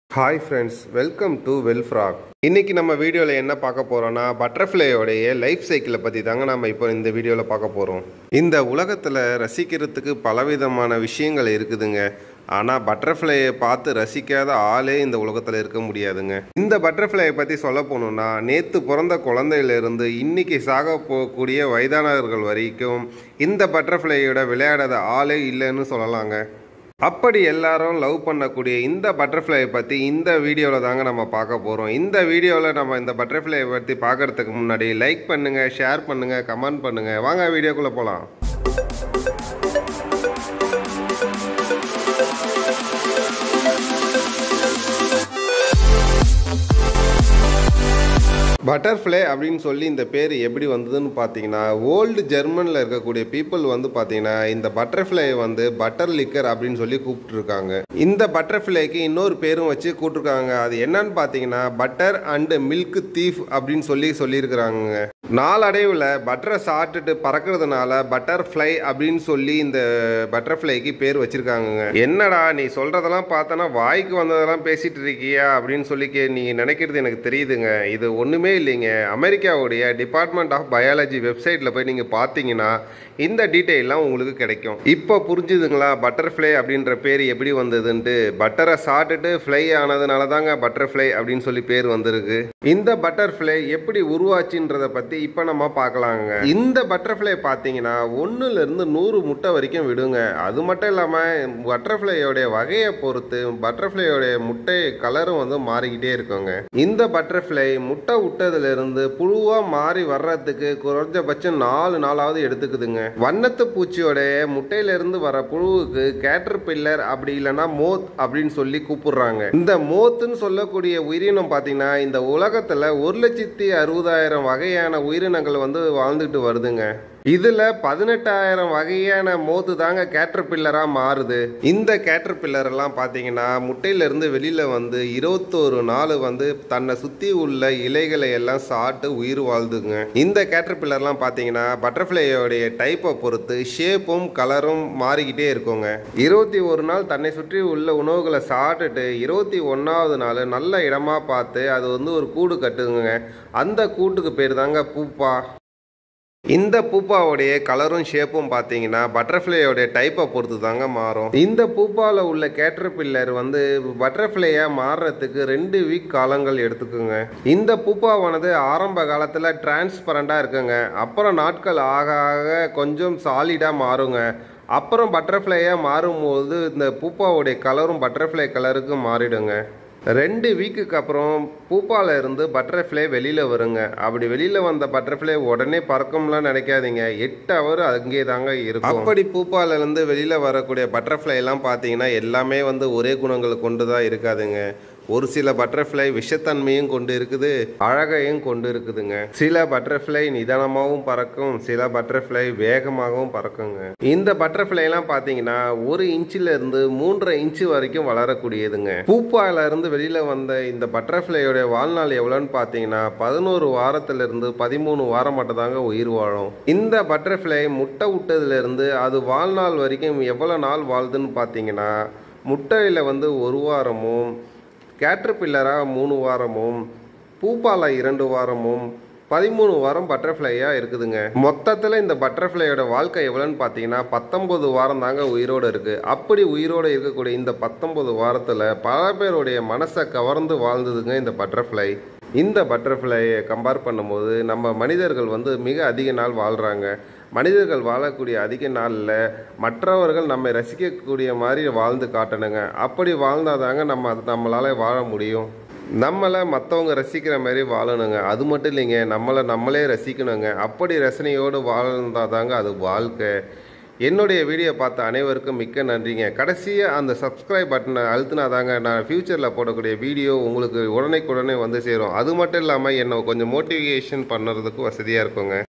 hi friends welcome to Welfrog இன்னைக்கு நம்ம வீடியோவில் என்ன பார்க்க போகிறோம்னா பட்டர்ஃப்ளையோடைய லைஃப் சைக்கிளை பற்றி தாங்க நம்ம இப்போ இந்த வீடியோவில் பார்க்க போகிறோம் இந்த உலகத்தில் ரசிக்கிறதுக்கு பலவிதமான விஷயங்கள் இருக்குதுங்க ஆனால் பட்டர்ஃப்ளையை பார்த்து ரசிக்காத ஆளே இந்த உலகத்தில் இருக்க முடியாதுங்க இந்த பட்டர்ஃப்ளையை பற்றி சொல்ல போகணுன்னா நேற்று பிறந்த குழந்தையிலிருந்து இன்னைக்கு சாக போகக்கூடிய வயதானவர்கள் வரைக்கும் இந்த பட்டர்ஃப்ளையோட விளையாடாத ஆளே இல்லைன்னு சொல்லலாங்க அப்படி எல்லாரும் லவ் பண்ணக்கூடிய இந்த பட்டர்ஃப்ளையை பற்றி இந்த வீடியோவில் தாங்க நம்ம பார்க்க போகிறோம் இந்த வீடியோவில் நம்ம இந்த பட்டர்ஃப்ளையை பற்றி பார்க்கறதுக்கு முன்னாடி லைக் பண்ணுங்கள் ஷேர் பண்ணுங்கள் கமெண்ட் பண்ணுங்கள் வாங்க வீடியோக்குள்ளே போகலாம் பட்டர்ஃப்ளை அப்படின்னு சொல்லி இந்த பேர் எப்படி வந்ததுன்னு பார்த்தீங்கன்னா ஓல்டு ஜெர்மனில் இருக்கக்கூடிய பீப்புள் வந்து பார்த்தீங்கன்னா இந்த பட்டர்ஃப்ளை வந்து பட்டர் லிக்கர் அப்படின்னு சொல்லி கூப்பிட்டுருக்காங்க இந்த பட்டர்ஃப்ளைக்கு இன்னொரு பேரும் வச்சு கூப்பிட்டுருக்காங்க அது என்னன்னு பார்த்தீங்கன்னா பட்டர் அண்ட் மில்க் தீஃப் அப்படின்னு சொல்லி சொல்லியிருக்கிறாங்க நாளடைவில் பட்டரை சாப்பிட்டுட்டு பறக்கிறதுனால பட்டர்ஃப்ளை அப்படின்னு சொல்லி இந்த பட்டர்ஃப்ளைக்கு பேர் வச்சிருக்காங்க என்னடா நீ சொல்றதெல்லாம் பார்த்தனா வாய்க்கு வந்ததெல்லாம் பேசிட்டு இருக்கியா அப்படின்னு சொல்லி கே- நீங்க நினைக்கிறது எனக்கு தெரியுதுங்க இது ஒண்ணுமே இல்லைங்க அமெரிக்காவுடைய டிபார்ட்மெண்ட் ஆஃப் பயாலஜி வெப்சைட்ல போய் நீங்க பார்த்தீங்கன்னா இந்த டீட்டெயிலாம் உங்களுக்கு கிடைக்கும் இப்போ புரிஞ்சுதுங்களா பட்டர்ஃப்ளை அப்படின்ற பேர் எப்படி வந்ததுன்ட்டு பட்டரை சாப்பிட்டுட்டு ஃப்ளை ஆனதுனால தாங்க பட்டர்ஃப்ளை அப்படின்னு சொல்லி பேர் வந்திருக்கு இந்த பட்டர்ஃப்ளை எப்படி உருவாச்சுன்றத பத்தி இப்போ நம்ம பார்க்கலாங்க இந்த பட்டர்ஃப்ளை பார்த்தீங்கன்னா ஒன்றுல இருந்து நூறு முட்டை வரைக்கும் விடுங்க அது மட்டும் இல்லாமல் பட்டர்ஃப்ளையோடைய வகையை பொறுத்து பட்டர்ஃப்ளையோடைய முட்டை கலரும் வந்து மாறிக்கிட்டே இருக்குங்க இந்த பட்டர்ஃப்ளை முட்டை விட்டதுல இருந்து புழுவா மாறி வர்றதுக்கு குறைஞ்சபட்சம் நாலு நாளாவது எடுத்துக்குதுங்க வண்ணத்து பூச்சியோடைய முட்டையில இருந்து வர புழுவுக்கு கேட்டர் பில்லர் அப்படி இல்லைன்னா மோத் அப்படின்னு சொல்லி கூப்பிடுறாங்க இந்த மோத்துன்னு சொல்லக்கூடிய உயிரினம் பார்த்தீங்கன்னா இந்த உலகத்துல ஒரு லட்சத்தி அறுபதாயிரம் வகையான உயிரினங்கள் வந்து வாழ்ந்துட்டு வருதுங்க இதுல பதினெட்டாயிரம் வகையான மோத்து தாங்க கேட்டர் பில்லரா மாறுது இந்த கேட்டர் பில்லர் எல்லாம் பாத்தீங்கன்னா முட்டையில இருந்து வெளியில வந்து இருபத்தோரு நாள் வந்து தன்னை சுத்தி உள்ள இலைகளை எல்லாம் சாப்பிட்டு உயிர் வாழ்ந்துங்க இந்த கேட்டர் பில்லர்லாம் பாத்தீங்கன்னா பட்டர்ஃப்ளையோடைய டைப்பை பொறுத்து ஷேப்பும் கலரும் மாறிக்கிட்டே இருக்குங்க இருபத்தி ஒரு நாள் தன்னை சுற்றி உள்ள உணவுகளை சாப்பிட்டுட்டு இருபத்தி ஒன்றாவது நாள் நல்ல இடமா பார்த்து அது வந்து ஒரு கூடு கட்டுங்க அந்த கூட்டுக்கு பேர் தாங்க பூப்பா இந்த பூப்பாவுடைய கலரும் ஷேப்பும் பார்த்தீங்கன்னா பட்டர்ஃப்ளையோடைய டைப்பை பொறுத்து தாங்க மாறும் இந்த பூப்பாவில் உள்ள கேட்டர் பில்லர் வந்து பட்டர்ஃப்ளையாக மாறுறதுக்கு ரெண்டு வீக் காலங்கள் எடுத்துக்குங்க இந்த பூப்பாவானது ஆரம்ப காலத்தில் டிரான்ஸ்பரண்டாக இருக்குங்க அப்புறம் நாட்கள் ஆக ஆக கொஞ்சம் சாலிடாக மாறுங்க அப்புறம் பட்டர்ஃப்ளையாக மாறும்போது இந்த பூப்பாவுடைய கலரும் பட்டர்ஃப்ளை கலருக்கு மாறிடுங்க ரெண்டு வீக்குக்கு அப்புறம் பூப்பால இருந்து பட்டர்ஃப்ளை வெளியில வருங்க அப்படி வெளியில வந்த பட்டர்ஃப்ளை உடனே பறக்கும்லாம் நினைக்காதீங்க எட்டு ஹவர் அங்கே தாங்க இருக்கும் அப்படி பூப்பால இருந்து வெளியில வரக்கூடிய பட்டர்ஃப்ளை எல்லாம் பார்த்தீங்கன்னா எல்லாமே வந்து ஒரே குணங்கள் கொண்டு தான் இருக்காதுங்க ஒரு சில பட்டர்ஃப்ளை விஷத்தன்மையும் கொண்டு இருக்குது அழகையும் கொண்டு இருக்குதுங்க சில பட்டர்ஃப்ளை நிதானமாகவும் பறக்கும் சில பட்டர்ஃப்ளை வேகமாகவும் பறக்குங்க இந்த பட்டர்ஃப்ளை எல்லாம் பார்த்தீங்கன்னா ஒரு இன்ச்சில இருந்து மூன்றரை இன்ச்சு வரைக்கும் வளரக்கூடியதுங்க பூப்பால இருந்து வெளியில வந்த இந்த பட்டர்ஃப்ளையோட வாழ்நாள் எவ்வளோன்னு பார்த்தீங்கன்னா பதினோரு வாரத்துல இருந்து பதிமூணு வாரம் மட்டும் தாங்க உயிர் வாழும் இந்த பட்டர்ஃப்ளை முட்டை விட்டதுல இருந்து அது வாழ்நாள் வரைக்கும் எவ்வளோ நாள் வாழுதுன்னு பார்த்தீங்கன்னா முட்டையில் வந்து ஒரு வாரமும் கேட்டர்பில்லராக மூணு வாரமும் பூப்பால இரண்டு வாரமும் பதிமூணு வாரம் பட்டர்ஃப்ளையாக இருக்குதுங்க மொத்தத்தில் இந்த பட்டர்ஃப்ளையோட வாழ்க்கை எவ்வளோன்னு பார்த்தீங்கன்னா பத்தொன்பது வாரம் தாங்க உயிரோடு இருக்குது அப்படி உயிரோடு இருக்கக்கூடிய இந்த பத்தொன்பது வாரத்தில் பல பேருடைய மனசை கவர்ந்து வாழ்ந்ததுங்க இந்த பட்டர்ஃப்ளை இந்த பட்டர்ஃப்ளையை கம்பேர் பண்ணும்போது நம்ம மனிதர்கள் வந்து மிக அதிக நாள் வாழ்கிறாங்க மனிதர்கள் வாழக்கூடிய அதிக நாளில் மற்றவர்கள் நம்மை ரசிக்கக்கூடிய மாதிரி வாழ்ந்து காட்டணுங்க அப்படி வாழ்ந்தாதாங்க நம்ம நம்மளால் வாழ முடியும் நம்மளை மற்றவங்க ரசிக்கிற மாதிரி வாழணுங்க அது மட்டும் இல்லைங்க நம்மளை நம்மளே ரசிக்கணுங்க அப்படி ரசனையோடு வாழ்ந்தாதாங்க அது வாழ்க்கை என்னுடைய வீடியோ பார்த்த அனைவருக்கும் மிக்க நன்றிங்க கடைசியாக அந்த சப்ஸ்கிரைப் பட்டனை அழுத்தினாதாங்க நான் ஃப்யூச்சரில் போடக்கூடிய வீடியோ உங்களுக்கு உடனே வந்து சேரும் அது மட்டும் இல்லாமல் என்னை கொஞ்சம் மோட்டிவேஷன் பண்ணுறதுக்கு வசதியாக இருக்குங்க